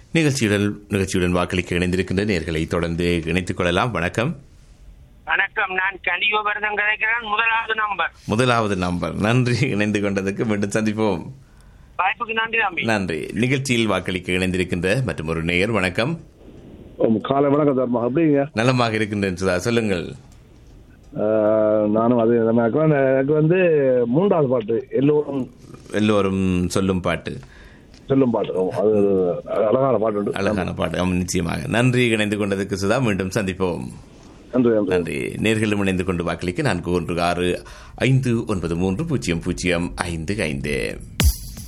நிகழ்ச்சியுடன் நிகழ்ச்சியுடன் வாக்களிக்க இணைந்திருக்கின்ற நேர்களை தொடர்ந்து இணைத்துக் கொள்ளலாம் வணக்கம் வணக்கம் நான் கனிகோபரதம் கிடைக்கிறேன் முதலாவது நம்பர் முதலாவது நம்பர் நன்றி இணைந்து கொண்டதுக்கு மீண்டும் சந்திப்போம் வாய்ப்புக்கு நன்றி தம்பி நன்றி நிகழ்ச்சியில் வாக்களிக்க இணைந்திருக்கின்ற மற்றும் ஒரு நேயர் வணக்கம் உம், காலை வணக்கம் தர்மா அப்படிங்க நலமாக இருக்கின்றேன் சுதா சொல்லுங்கள் ஆஹ், நானும் அது எனக்கு வந்து எனக்கு வந்து மூன்றாவது பாட்டு எல்லோரும் எல்லோரும் சொல்லும் பாட்டு சொல்லும் பாட்டு ஆமா, அது அது அழகான பாட்டு உண்டு. அழகான பாட்டு ஆமாம், நிச்சயமாக நன்றி இணைந்து கொண்டதுக்கு சுதா மீண்டும் சந்திப்போம் நன்றி நன்றி நன்றி நேர்களும் இணைந்து கொண்டு வாக்களிக்க நான்கு ஒன்று ஆறு ஐந்து ஒன்பது மூன்று பூஜ்ஜியம் பூஜ்ஜியம் ஐந்து ஐந்து